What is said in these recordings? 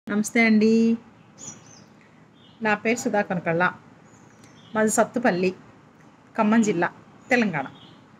నమస్తే అండి నా పేరు సుధా కనకళ్ళ మాది సత్తుపల్లి ఖమ్మం జిల్లా తెలంగాణ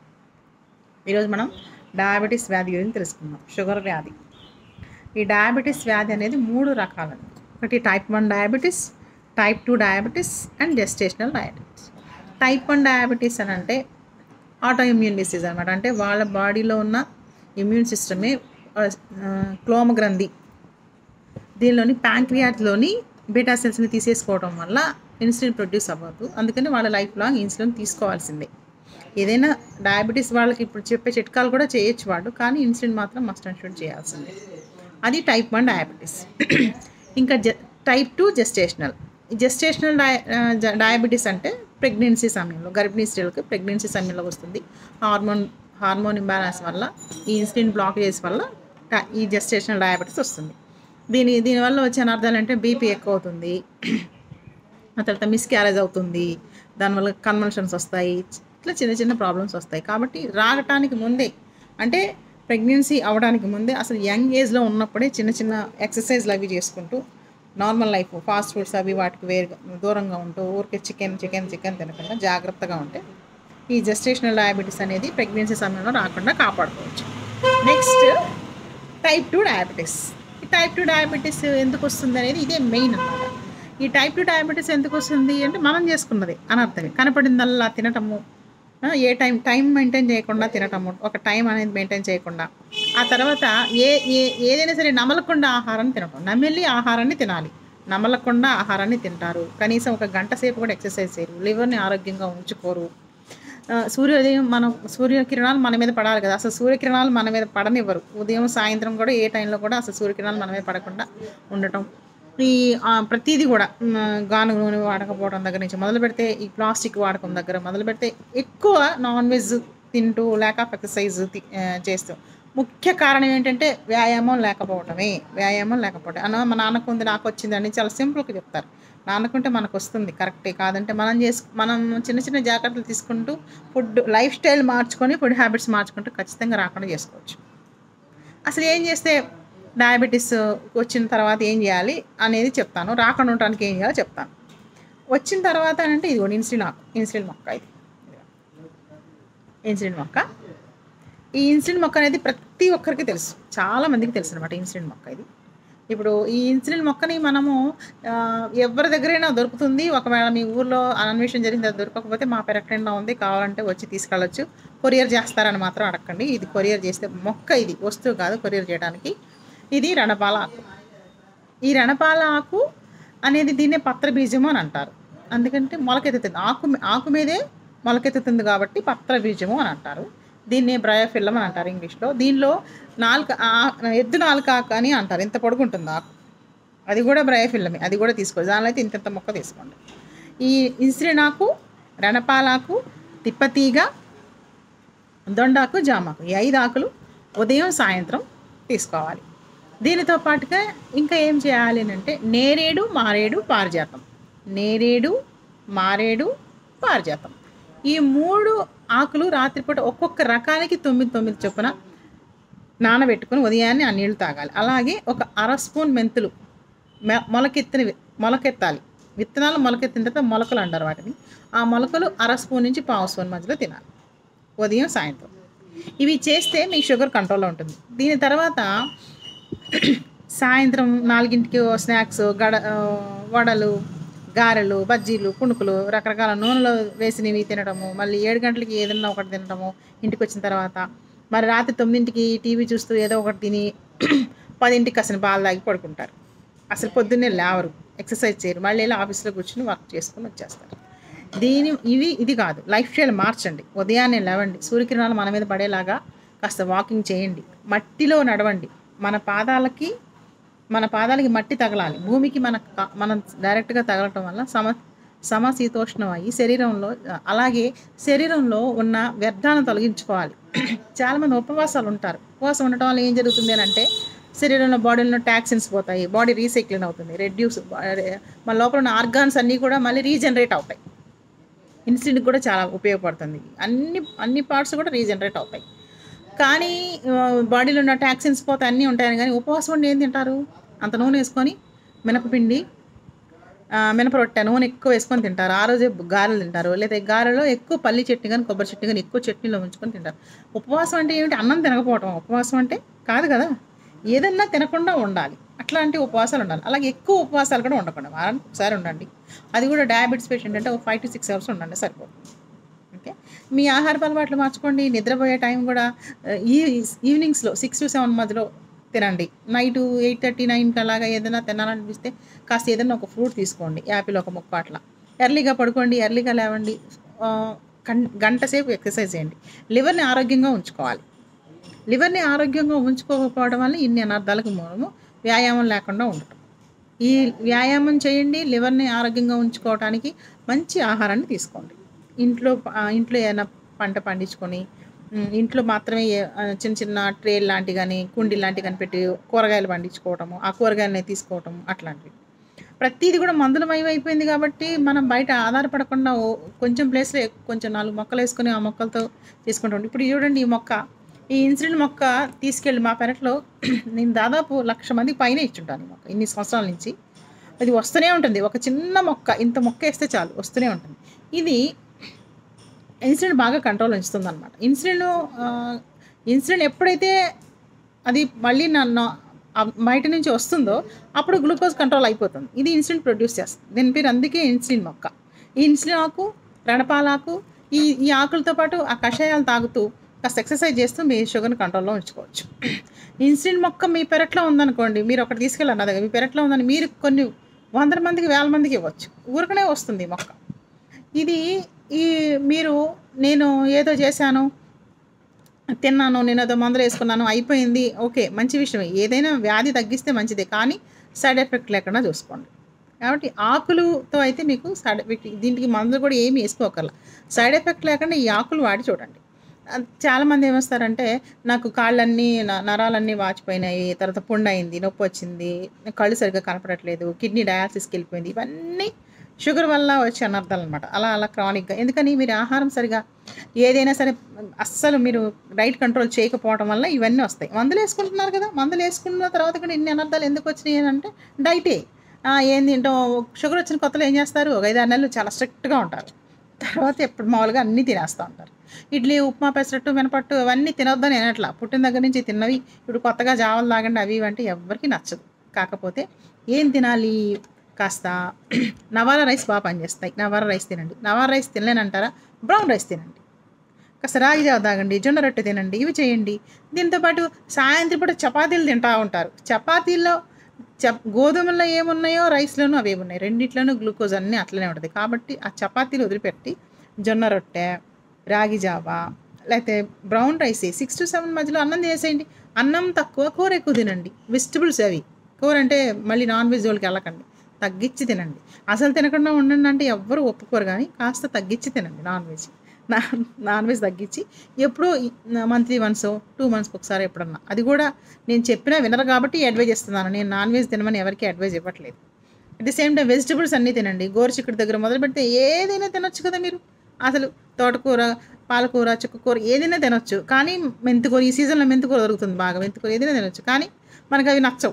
ఈరోజు మనం డయాబెటీస్ వ్యాధి గురించి తెలుసుకుందాం షుగర్ వ్యాధి ఈ డయాబెటీస్ వ్యాధి అనేది మూడు రకాలండి ఒకటి type one diabetes type two diabetes and gestational diabetes type one diabetes అని అంటే ఆటో ఇమ్యూన్ డిసీజ్ అనమాట అంటే వాళ్ళ బాడీలో ఉన్న ఇమ్యూన్ సిస్టమే క్లోమ గ్రంథి దీనిలోని ప్యాంక్రియాట్లోని బీటా సెల్స్ని తీసేసుకోవడం వల్ల ఇన్సులిన్ ప్రొడ్యూస్ అవ్వదు అందుకని వాళ్ళ లైఫ్ లాంగ్ ఇన్సులిన్ తీసుకోవాల్సిందే ఏదైనా డయాబెటీస్ వాళ్ళకి ఇప్పుడు చెప్పే చిట్కాలు కూడా చేయొచ్చు వాళ్ళు కానీ ఇన్సులిన్ మాత్రం మస్ట్ అండ్ షుడ్ చేయాల్సిందే అది టైప్ వన్ డయాబెటీస్ ఇంకా జ టైప్ టూ జెస్టేషనల్ జెస్టేషనల్ డయ డయాబెటీస్ అంటే ప్రెగ్నెన్సీ సమయంలో గర్భిణీ స్త్రీలకు ప్రెగ్నెన్సీ సమయంలో వస్తుంది హార్మోన్ హార్మోన్ ఇంబ్యాలెన్స్ వల్ల ఈ ఇన్సులిన్ బ్లాకేజెస్ వల్ల ట- ఈ జెస్టేషనల్ డయాబెటీస్ వస్తుంది దీని దీనివల్ల వచ్చే అనర్థాలు అంటే బీపీ ఎక్కువ అవుతుంది ఆ తర్వాత మిస్క్యారేజ్ అవుతుంది దానివల్ల కన్వల్షన్స్ వస్తాయి ఇట్లా చిన్న చిన్న ప్రాబ్లమ్స్ వస్తాయి కాబట్టి రాగటానికి ముందే అంటే ప్రెగ్నెన్సీ అవడానికి ముందే అసలు యంగ్ ఏజ్లో ఉన్నప్పుడే చిన్న చిన్న ఎక్సర్సైజ్లు అవి చేసుకుంటూ నార్మల్ లైఫ్ ఫాస్ట్ ఫుడ్స్ అవి వాటికి వేరుగా దూరంగా ఉంటూ ఊరికే చికెన్ చికెన్ చికెన్ తినకుండా జాగ్రత్తగా ఉంటే ఈ జెస్టేషనల్ డయాబెటీస్ అనేది ప్రెగ్నెన్సీ సమయంలో రాకుండా కాపాడుకోవచ్చు నెక్స్ట్ టైప్ టూ డయాబెటీస్ ఈ టైప్ టూ డయాబెటీస్ ఎందుకు వస్తుంది అనేది ఇదే మెయిన్ అన్నమాట ఈ టైప్ టూ డయాబెటీస్ ఎందుకు వస్తుంది అంటే మనం చేసుకున్నది అనర్థమే కనపడిందల్లా తినటము ఆ, ఏ టైం టైం మెయింటైన్ చేయకుండా తినటము ఒక టైం అనేది మెయింటైన్ చేయకుండా ఆ తర్వాత ఏ ఏ ఏదైనా సరే నమలకుండా ఆహారాన్ని తినటం నమిలి ఆహారాన్ని తినాలి నమలకుండా ఆహారాన్ని తింటారు కనీసం ఒక గంట సేపు కూడా ఎక్సర్సైజ్ చేయరు లివర్ని ఆరోగ్యంగా ఉంచుకోరు ఆ, సూర్యోదయం మనం సూర్యకిరణాలు మన మీద పడాలి కదా అసలు సూర్యకిరణాలు మన మీద పడనివ్వరు ఉదయం సాయంత్రం కూడా ఏ టైంలో కూడా అసలు సూర్యకిరణాలు మన మీద పడకుండా ఉండటం ఈ ఆ, ప్రతిదీ కూడా మ్, గానుగ నూనె వాడకపోవడం దగ్గర నుంచి మొదలు పెడితే ఈ ప్లాస్టిక్ వాడకం దగ్గర మొదలు పెడితే ఎక్కువ నాన్ వెజ్ తింటూ ల్యాక్ ఆఫ్ ఎక్సర్సైజ్ చేస్తూ ముఖ్య కారణం ఏంటంటే వ్యాయామం లేకపోవటమే వ్యాయామం లేకపోవటం అన్న మా నాన్నకు ఉంది నాకు వచ్చిందని చాలా సింపుల్గా చెప్తారు నాన్నకుంటే మనకు వస్తుంది కరెక్టే కాదంటే మనం చేసు మనం చిన్న చిన్న జాగ్రత్తలు తీసుకుంటూ ఫుడ్ లైఫ్ స్టైల్ మార్చుకొని ఫుడ్ హ్యాబిట్స్ మార్చుకుంటూ ఖచ్చితంగా రాకుండా చేసుకోవచ్చు అసలు ఏం చేస్తే డయాబెటీస్ వచ్చిన తర్వాత ఏం చేయాలి అనేది చెప్తాను రాకుండా ఉండటానికి ఏం చేయాలో చెప్తాను వచ్చిన తర్వాత అంటే ఇది ఇన్సులిన్ ఆకు ఇన్సులిన్ మొక్క ఇది ఇన్సులిన్ మొక్క ఈ ఇన్సులిన్ మొక్క అనేది ప్రతి ఒక్కరికి తెలుసు చాలా మందికి తెలుసు అనమాట ఇన్సులిన్ మొక్క ఇది ఇప్పుడు ఈ ఇన్సులిన్ మొక్కని మనము ఆ, ఎవరి దగ్గరైనా దొరుకుతుంది ఒకవేళ మీ ఊర్లో అన్వేషణ జరిగింది అది దొరకకపోతే మా పెరట్లో ఉంది కావాలంటే వచ్చి తీసుకెళ్ళొచ్చు కొరియర్ చేస్తారని మాత్రం అడగండి ఇది కొరియర్ చేస్తే మొక్క ఇది వస్తువు కాదు కొరియర్ చేయడానికి ఇది రణపాల ఆకు ఈ రణపాల ఆకు అనేది దీన్నే పత్ర బీజము అని అంటారు అందుకంటే మొలకెత్తుతుంది ఆకు ఆకు మీదే మొలకెత్తుతుంది కాబట్టి పత్ర బీజము అని అంటారు దీన్నే బ్రయోఫిల్లం అని అంటారు ఇంగ్లీష్లో దీనిలో నాలుక ఆ- ఎద్దు నాలుక ఆకు అని అంటారు ఇంత పొడుగుంటుంది ఆకు అది కూడా బ్రయోఫిల్లమే అది కూడా తీసుకోవాలి దానిలో అయితే ఇంత మొక్క తీసుకోండి ఈ ఇన్సులిన్ ఆకు రణపాలాకు తిప్పతీగ దొండాకు జామాకు ఈ ఐదు ఆకులు ఉదయం సాయంత్రం తీసుకోవాలి దీనితో పాటుగా ఇంకా ఏం చేయాలి అని అంటే నేరేడు మారేడు పారిజాతం నేరేడు మారేడు పారిజాతం ఈ మూడు ఆకులు రాత్రిపూట ఒక్కొక్క రకానికి తొమ్మిది తొమ్మిది చొప్పున నానబెట్టుకుని ఉదయాన్నే ఆ నీళ్లు తాగాలి అలాగే ఒక అర స్పూన్ మెంతులు మె- మొలకెత్తిన వి- మొలకెత్తాలి విత్తనాలు మొలకెత్తిన తర్వాత మొలకలు అంటారు వాటిని ఆ మొలకలు అర స్పూన్ నుంచి పావు స్పూన్ మధ్యలో తినాలి ఉదయం సాయంత్రం ఇవి చేస్తే మీ షుగర్ కంట్రోల్లో ఉంటుంది దీని తర్వాత సాయంత్రం నాలుగింటికి ఓ స్నాక్స్ గడ ఆ, వడలు గారెలు బజ్జీలు పుణుకులు రకరకాల నూనెలో వేసినవి తినడము మళ్ళీ ఏడు గంటలకి ఏదన్నా ఒకటి తినడము ఇంటికి వచ్చిన తర్వాత మరి రాత్రి తొమ్మిదింటికి టీవీ చూస్తూ ఏదో ఒకటి తిని పదింటికి కాసిన పాలు తాగి పడుకుంటారు అసలు పొద్దున్నే లేవరు ఎక్సర్సైజ్ చేయరు మళ్ళీ వెళ్ళి ఆఫీస్లో కూర్చుని వర్క్ చేసుకుని వచ్చేస్తారు దీని ఇవి ఇది కాదు లైఫ్ స్టైల్ మార్చండి ఉదయాన్నే లేవండి సూర్యకిరణాలు మన మీద పడేలాగా కాస్త వాకింగ్ చేయండి మట్టిలో నడవండి మన పాదాలకి మన పాదాలకి మట్టి తగలాలి భూమికి మన క- మనం డైరెక్ట్గా తగలటం వల్ల సమ సమశీతోష్ణం అయ్యి శరీరంలో అలాగే శరీరంలో ఉన్న వ్యర్థాలను తొలగించుకోవాలి చాలామంది ఉపవాసాలు ఉంటారు ఉపవాసం ఉండటం వల్ల ఏం జరుగుతుంది అని అంటే శరీరంలో బాడీలో టాక్సిన్స్ పోతాయి బాడీ రీసైక్లింగ్ అవుతుంది రెడ్యూస్ మన లోపల ఉన్న ఆర్గాన్స్ అన్నీ కూడా మళ్ళీ రీజనరేట్ అవుతాయి ఇన్సులిన్ కూడా చాలా ఉపయోగపడుతుంది అన్ని అన్ని పార్ట్స్ కూడా రీజనరేట్ అవుతాయి కానీ ఆ, బాడీలో ఉన్న టాక్సిన్స్ పోతే అన్నీ ఉంటాయని కానీ ఉపవాసం ఉండి ఏం తింటారు అంత నూనె వేసుకొని మినపపిండి ఆ, మినప రొట్టె నూనె ఎక్కువ వేసుకొని తింటారు ఆ రోజే గారెలు తింటారు లేదా గారెలో ఎక్కువ పల్లి చట్నీ కానీ కొబ్బరి చట్నీ కానీ ఎక్కువ చట్నీలో ఉంచుకొని తింటారు ఉపవాసం అంటే ఏమిటి అన్నం తినకపోవటం ఉపవాసం అంటే కాదు కదా ఏదన్నా తినకుండా ఉండాలి అట్లాంటి ఉపవాసాలు ఉండాలి అలాగే ఎక్కువ ఉపవాసాలు కూడా ఉండకుండా వారానికి ఒకసారి ఉండండి అది కూడా డయాబెటీస్ పేషెంట్ అంటే ఒక ఫైవ్ టు సిక్స్ అవర్స్ ఉండండి సరిపోతుంది ఓకే మీ ఆహారపు అలవాట్లు మార్చుకోండి నిద్రపోయే టైం కూడా ఆ, ఈ ఈవినింగ్స్లో సిక్స్ టు సెవెన్ మధ్యలో తినండి నైట్ ఎయిట్ థర్టీ నైన్కి అలాగా ఏదైనా తినాలనిపిస్తే కాస్త ఏదైనా ఒక ఫ్రూట్ తీసుకోండి యాపిల్ ఒక ముక్క అట్లా ఎర్లీగా పడుకోండి ఎర్లీగా లేవండి ఆ, గం- గంట సేపు ఎక్సర్సైజ్ చేయండి లివర్ని ఆరోగ్యంగా ఉంచుకోవాలి లివర్ని ఆరోగ్యంగా ఉంచుకోకపోవడం వల్ల ఇన్ని అనర్థాలకు మూలము వ్యాయామం లేకుండా ఉండటం ఈ వ్యాయామం చేయండి లివర్ని ఆరోగ్యంగా ఉంచుకోవడానికి మంచి ఆహారాన్ని తీసుకోండి ఇంట్లో ఆ, ఇంట్లో ఏదైనా పంట పండించుకొని ఉమ్, ఇంట్లో మాత్రమే ఏ- ఆ, చిన్న చిన్న ట్రే లాంటి కానీ కుండి లాంటి కానీ పెట్టి కూరగాయలు పండించుకోవటము ఆ కూరగాయలని తీసుకోవటము అట్లాంటివి ప్రతిదీ కూడా మందులమయం అయిపోయింది కాబట్టి మనం బయట ఆధారపడకుండా ఓ కొంచెం ప్లేస్లో కొంచెం నాలుగు మొక్కలు వేసుకొని ఆ మొక్కలతో తీసుకుంటాం ఇప్పుడు చూడండి ఈ మొక్క ఈ ఇన్సులిన్ మొక్క తీసుకెళ్ళి మా పెరట్లో నేను దాదాపు లక్ష మందికి పైన ఇచ్చుంటాను ఈ మొక్క ఇన్ని సంవత్సరాల నుంచి అది వస్తూనే ఉంటుంది ఒక చిన్న మొక్క ఇంత మొక్క వేస్తే చాలు వస్తూనే ఉంటుంది ఇది ఇన్సులిన్ బాగా కంట్రోల్ ఉంచుతుంది అనమాట ఇన్సులిన్ ఇన్సులిన్ ఎప్పుడైతే అది మళ్ళీ నన్ను ఆ బయట నుంచి వస్తుందో అప్పుడు గ్లూకోజ్ కంట్రోల్ అయిపోతుంది ఇది ఇన్సులిన్ ప్రొడ్యూస్ చేస్తుంది దీని పేరు అందుకే ఇన్సులిన్ మొక్క ఈ ఇన్సులిన్ ఆకు రణపాలాకు ఈ ఈ ఆకులతో పాటు ఆ కషాయాలు తాగుతూ కాస్త ఎక్సర్సైజ్ చేస్తూ మీ షుగర్ని కంట్రోల్లో ఉంచుకోవచ్చు ఇన్సులిన్ మొక్క మీ పెరట్లో ఉందనుకోండి మీరు ఒకటి తీసుకెళ్ళండి అదే మీ పెరట్లో ఉందని మీరు కొన్ని వందల మందికి వేల మందికి ఇవ్వచ్చు ఊరకనే వస్తుంది ఈ మొక్క ఇది ఈ మీరు నేను ఏదో చేశాను తిన్నాను నేను ఏదో మందులు వేసుకున్నాను అయిపోయింది ఓకే మంచి విషయం ఏదైనా వ్యాధి తగ్గిస్తే మంచిదే కానీ సైడ్ ఎఫెక్ట్ లేకుండా చూసుకోండి కాబట్టి ఆకులతో అయితే మీకు సైడ్ ఎఫెక్ట్ దీనికి మందులు కూడా ఏమి వేసుకోకర్లా సైడ్ ఎఫెక్ట్ లేకుండా ఈ ఆకులు వాడి చూడండి ఆ, చాలామంది ఏమొస్తారంటే నాకు కాళ్ళన్నీ న- నరాలన్నీ వాచిపోయినాయి తర్వాత పుండు అయింది నొప్పి వచ్చింది కళ్ళు సరిగ్గా కనపడట్లేదు కిడ్నీ డయాలసిస్కి వెళ్ళిపోయింది ఇవన్నీ షుగర్ వల్ల వచ్చే అనర్థాలు అనమాట అలా అలా క్రానిక్గా ఎందుకని మీరు ఆహారం సరిగా ఏదైనా సరే అస్సలు మీరు డైట్ కంట్రోల్ చేయకపోవడం వల్ల ఇవన్నీ వస్తాయి మందులు వేసుకుంటున్నారు కదా మందులు వేసుకున్న తర్వాత కూడా ఇన్ని అనర్థాలు ఎందుకు వచ్చినాయి అని అంటే డైటే ఆ, ఏం తింటాం షుగర్ వచ్చిన కొత్తలో ఏం చేస్తారు ఒక ఐదు ఆరు నెలలు చాలా స్ట్రిక్ట్గా ఉంటారు తర్వాత ఎప్పుడు మామూలుగా అన్నీ తినేస్తూ ఉంటారు ఇడ్లీ ఉప్మా పెసరట్టు మినపట్టు అవన్నీ తినొద్దని అనట్లా పుట్టిన దగ్గర నుంచి తిన్నవి ఇప్పుడు కొత్తగా జావలు తాగండి అవి ఇవి అంటే ఎవరికి నచ్చదు కాకపోతే ఏం తినాలి కాస్త నవారా రైస్ బాగా పనిచేస్తాయి నవారా రైస్ తినండి నవారా రైస్ తినలేనంటారా బ్రౌన్ రైస్ తినండి కాస్త రాగి జావ తాగండి జొన్న రొట్టె తినండి ఇవి చేయండి దీంతోపాటు సాయంత్రం పూట చపాతీలు తింటూ ఉంటారు చపాతీల్లో చప్ గోధుమల్లో ఏమున్నాయో రైస్లోనూ అవే ఉన్నాయి రెండిట్లోనూ గ్లూకోజ్ అన్నీ అట్లనే ఉంటుంది కాబట్టి ఆ చపాతీలు వదిలిపెట్టి జొన్న రొట్టె రాగి జావా లేకపోతే brown rice six to seven మధ్యలో అన్నం చేసేయండి అన్నం తక్కువ కూర ఎక్కువ తినండి వెజిటబుల్స్ అవి కూర అంటే మళ్ళీ నాన్ వెజ్ వాళ్ళకి వెళ్ళకండి తగ్గించి తినండి అసలు తినకుండా ఉండండి అంటే ఎవ్వరు ఒప్పుకోరు కానీ కాస్త తగ్గించి తినండి నాన్ వెజ్ నా నాన్ వెజ్ తగ్గించి ఎప్పుడో మంత్లీ వన్స్ టూ మంత్స్కి ఒకసారి ఎప్పుడన్నా అది కూడా నేను చెప్పినా వినరు కాబట్టి అడ్వైజ్ ఇస్తున్నాను నేను నాన్ వెజ్ తినమని ఎవరికి అడ్వైజ్ ఇవ్వట్లేదు at the same time vegetables అన్నీ తినండి గోరుచిక్కుడు దగ్గర మొదలు పెడితే ఏదైనా తినొచ్చు కదా మీరు అసలు తోటకూర పాలకూర చుక్కకూర ఏదైనా తినొచ్చు కానీ మెంతికూర ఈ సీజన్లో మెంతికూర దొరుకుతుంది బాగా మెంతికూర ఏదైనా తినొచ్చు కానీ మనకు అవి నచ్చవు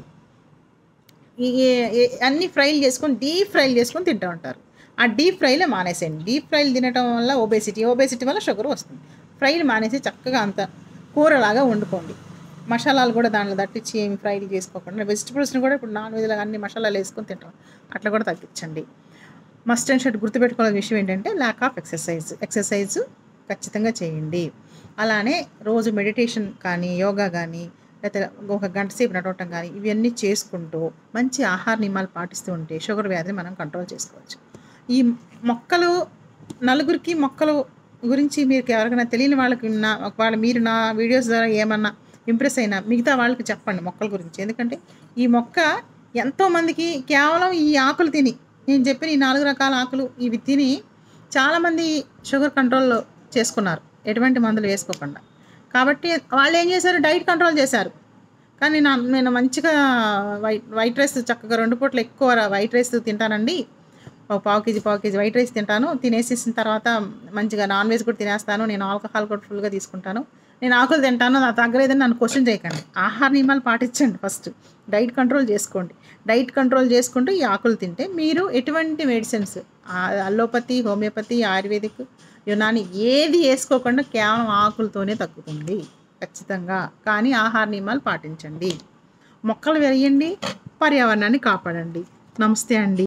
ఈ ఏ- ఏ- అన్ని ఫ్రైలు చేసుకొని డీప్ ఫ్రైలు చేసుకొని తింటూ ఉంటారు ఆ డీప్ ఫ్రైలే మానేసేయండి డీప్ ఫ్రైలు తినటం వల్ల ఒబేసిటీ ఒబేసిటీ వల్ల షుగర్ వస్తుంది ఫ్రైలు మానేసి చక్కగా అంత కూరలాగా వండుకోండి మసాలాలు కూడా దాంట్లో దట్టించి ఏమి ఫ్రైలు చేసుకోకుండా వెజిటబుల్స్ని కూడా ఇప్పుడు నాన్ వెజ్లో అన్ని మసాలాలు వేసుకొని తింటాం అట్లా కూడా తగ్గించండి మస్ట్ అండ్ షర్ట్ గుర్తుపెట్టుకోవాల్సిన విషయం ఏంటంటే ల్యాక్ ఆఫ్ ఎక్సర్సైజ్ ఎక్సర్సైజ్ ఖచ్చితంగా చేయండి అలానే రోజు మెడిటేషన్ కానీ యోగా కానీ లేకపోతే ఒక గంట సేపు నడవటం కానీ ఇవన్నీ చేసుకుంటూ మంచి ఆహార నియమాలు పాటిస్తూ ఉంటే షుగర్ వ్యాధిని మనం కంట్రోల్ చేసుకోవచ్చు ఈ మొక్కలు నలుగురికి మొక్కలు గురించి మీకు ఎవరికైనా తెలియని వాళ్ళకి నా ఒకవేళ మీరు నా వీడియోస్ ద్వారా ఏమన్నా ఇంప్రెస్ అయినా మిగతా వాళ్ళకి చెప్పండి మొక్కల గురించి ఎందుకంటే ఈ మొక్క ఎంతోమందికి కేవలం ఈ ఆకులు తిని నేను చెప్పిన ఈ నాలుగు రకాల ఆకులు ఇవి తిని చాలామంది షుగర్ కంట్రోల్ చేసుకున్నారు ఎటువంటి మందులు వేసుకోకుండా కాబట్టి వాళ్ళు ఏం చేశారు డైట్ కంట్రోల్ చేశారు కానీ నా నేను మంచిగా వైట్ వైట్ రైస్ చక్కగా రెండు పూటలు ఎక్కువ వైట్ రైస్ తింటానండి ఒక పావు కేజీ పావు కేజీ వైట్ రైస్ తింటాను తినేసేసిన తర్వాత మంచిగా నాన్ వెజ్ కూడా తినేస్తాను నేను ఆల్కహాల్ కూడా ఫుల్గా తీసుకుంటాను నేను ఆకులు తింటాను నా తగ్గలేదని నన్ను క్వశ్చన్ చేయకండి ఆహార నియమాలు పాటించండి ఫస్ట్ డైట్ కంట్రోల్ చేసుకోండి డైట్ కంట్రోల్ చేసుకుంటూ ఈ ఆకులు తింటే మీరు ఎటువంటి medicines allopathy homeopathy ayurvedic Unani ఏది వేసుకోకుండా కేవలం ఆకులతోనే తగ్గుతుంది ఖచ్చితంగా కానీ ఆహార నియమాలు పాటించండి మొక్కలు వేయండి పర్యావరణాన్ని కాపాడండి నమస్తే అండి